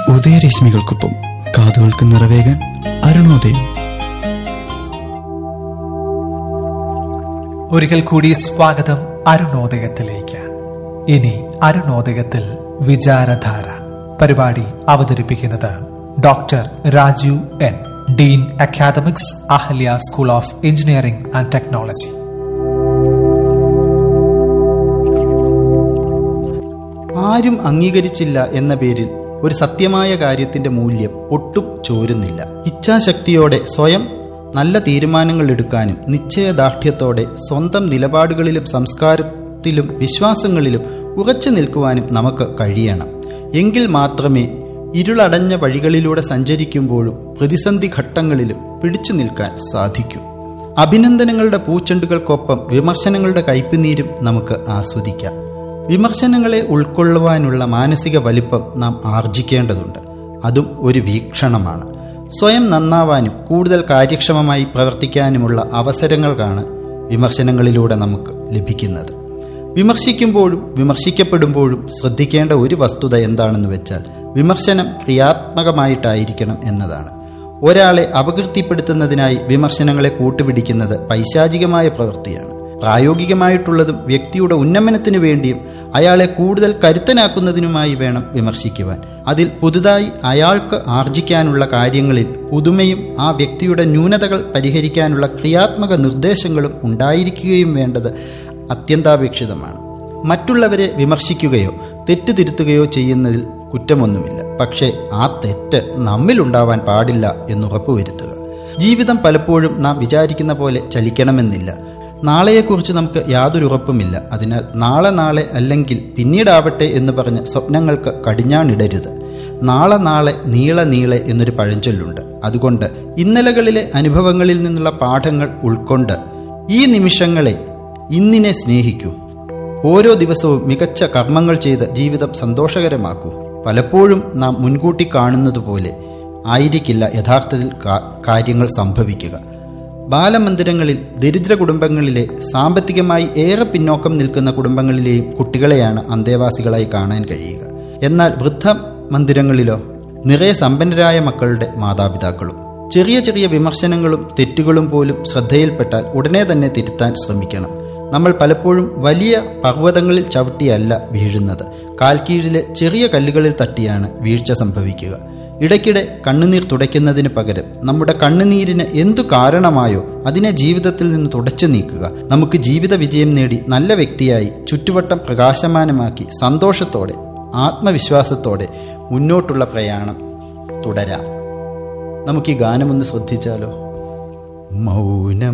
ഉദയരശ്മികൾക്കൊപ്പം കാതുകൾക്ക് നിറവേകാൻ അരുണോദയം ഒരിക്കൽ കൂടി സ്വാഗതം അരുണോദയത്തിലേക്ക് ഇനി അരുണോദയത്തിൽ വിചാരധാര പരിപാടി അവതരിപ്പിക്കുന്നത് doctor Rajeev N dean academics Ahalya school of engineering and technology ആരും അംഗീകരിച്ചില്ല എന്ന പേരിൽ ഒരു സത്യമായ കാര്യത്തിന്റെ മൂല്യം ഒട്ടും ചോരുന്നില്ല ഇച്ഛാശക്തിയോടെ സ്വയം നല്ല തീരുമാനങ്ങൾ എടുക്കാനും നിശ്ചയദാർഢ്യത്തോടെ സ്വന്തം നിലപാടുകളിലും സംസ്കാരത്തിലും വിശ്വാസങ്ങളിലും ഉറച്ചു നിൽക്കുവാനും നമുക്ക് കഴിയണം എങ്കിൽ മാത്രമേ ഇരുളടഞ്ഞ വഴികളിലൂടെ സഞ്ചരിക്കുമ്പോഴും പ്രതിസന്ധി ഘട്ടങ്ങളിലും പിടിച്ചു നിൽക്കാൻ സാധിക്കൂ അഭിനന്ദനങ്ങളുടെ പൂച്ചെണ്ടുകൾക്കൊപ്പം വിമർശനങ്ങളുടെ കയ്പുനീരും നമുക്ക് ആസ്വദിക്കാം വിമർശനങ്ങളെ ഉൾക്കൊള്ളുവാനുള്ള മാനസിക വലിപ്പം നാം ആർജിക്കേണ്ടതുണ്ട് അതും ഒരു വീക്ഷണമാണ് സ്വയം നന്നാവാനും കൂടുതൽ കാര്യക്ഷമമായി പ്രവർത്തിക്കാനുമുള്ള അവസരങ്ങൾക്കാണ് വിമർശനങ്ങളിലൂടെ നമുക്ക് ലഭിക്കുന്നത് വിമർശിക്കുമ്പോഴും വിമർശിക്കപ്പെടുമ്പോഴും ശ്രദ്ധിക്കേണ്ട ഒരു വസ്തുത എന്താണെന്ന് വെച്ചാൽ വിമർശനം ക്രിയാത്മകമായിട്ടായിരിക്കണം എന്നതാണ് ഒരാളെ അപകീർത്തിപ്പെടുത്തുന്നതിനായി വിമർശനങ്ങളെ കൂട്ടുപിടിക്കുന്നത് പൈശാചികമായ പ്രവൃത്തിയാണ് പ്രായോഗികമായിട്ടുള്ളതും വ്യക്തിയുടെ ഉന്നമനത്തിനു വേണ്ടിയും അയാളെ കൂടുതൽ കരുത്തനാക്കുന്നതിനുമായി വേണം വിമർശിക്കുവാൻ അതിൽ പുതുതായി അയാൾക്ക് ആർജിക്കാനുള്ള കാര്യങ്ങളിൽ പുതുമയും ആ വ്യക്തിയുടെ ന്യൂനതകൾ പരിഹരിക്കാനുള്ള ക്രിയാത്മക നിർദ്ദേശങ്ങളും ഉണ്ടായിരിക്കുകയും വേണ്ടത് അത്യന്താപേക്ഷിതമാണ് മറ്റുള്ളവരെ വിമർശിക്കുകയോ തെറ്റ് തിരുത്തുകയോ ചെയ്യുന്നതിൽ കുറ്റമൊന്നുമില്ല പക്ഷേ ആ തെറ്റ് നമ്മിലുണ്ടാവാൻ പാടില്ല എന്ന് ഉറപ്പുവരുത്തുക ജീവിതം പലപ്പോഴും നാം വിചാരിക്കുന്ന പോലെ ചലിക്കണമെന്നില്ല നാളെയെക്കുറിച്ച് നമുക്ക് യാതൊരു ഉറപ്പുമില്ല അതിനാൽ നാളെ നാളെ അല്ലെങ്കിൽ പിന്നീടാവട്ടെ എന്ന് പറഞ്ഞ് സ്വപ്നങ്ങൾക്ക് കടിഞ്ഞാണിടരുത് നാളെ നാളെ നീളെ നീളെ എന്നൊരു പഴഞ്ചൊല്ലുണ്ട് അതുകൊണ്ട് ഇന്നലകളിലെ അനുഭവങ്ങളിൽ നിന്നുള്ള പാഠങ്ങൾ ഉൾക്കൊണ്ട് ഈ നിമിഷങ്ങളെ ഇന്നിനെ സ്നേഹിക്കൂ ഓരോ ദിവസവും മികച്ച കർമ്മങ്ങൾ ചെയ്ത് ജീവിതം സന്തോഷകരമാക്കൂ പലപ്പോഴും നാം മുൻകൂട്ടി കാണുന്നത് പോലെ ആയിരിക്കില്ല യഥാർത്ഥത്തിൽ കാര്യങ്ങൾ സംഭവിക്കുക ബാലമന്ദിരങ്ങളിൽ ദരിദ്ര കുടുംബങ്ങളിലെ സാമ്പത്തികമായി ഏറെ പിന്നോക്കം നിൽക്കുന്ന കുടുംബങ്ങളിലെയും കുട്ടികളെയാണ് അന്തേവാസികളായി കാണാൻ കഴിയുക എന്നാൽ വൃദ്ധ മന്ദിരങ്ങളിലോ നിറയെ സമ്പന്നരായ മക്കളുടെ മാതാപിതാക്കളും ചെറിയ ചെറിയ വിമർശനങ്ങളും തെറ്റുകളും പോലും ശ്രദ്ധയിൽപ്പെട്ടാൽ ഉടനെ തന്നെ തിരുത്താൻ ശ്രമിക്കണം നമ്മൾ പലപ്പോഴും വലിയ പർവ്വതങ്ങളിൽ ചവിട്ടിയല്ല വീഴുന്നത് കാൽക്കീഴിലെ ചെറിയ കല്ലുകളിൽ തട്ടിയാണ് വീഴ്ച സംഭവിക്കുക ഇടയ്ക്കിടെ കണ്ണുനീർ തുടയ്ക്കുന്നതിന് പകരം നമ്മുടെ കണ്ണുനീരിന് എന്തു കാരണമായോ അതിനെ ജീവിതത്തിൽ നിന്ന് തുടച്ചു നീക്കുക നമുക്ക് ജീവിത വിജയം നേടി നല്ല വ്യക്തിയായി ചുറ്റുവട്ടം പ്രകാശമാനമാക്കി സന്തോഷത്തോടെ ആത്മവിശ്വാസത്തോടെ മുന്നോട്ടുള്ള പ്രയാണം തുടരാം നമുക്ക് ഈ ഗാനമൊന്ന് ശ്രദ്ധിച്ചാലോ മൗനം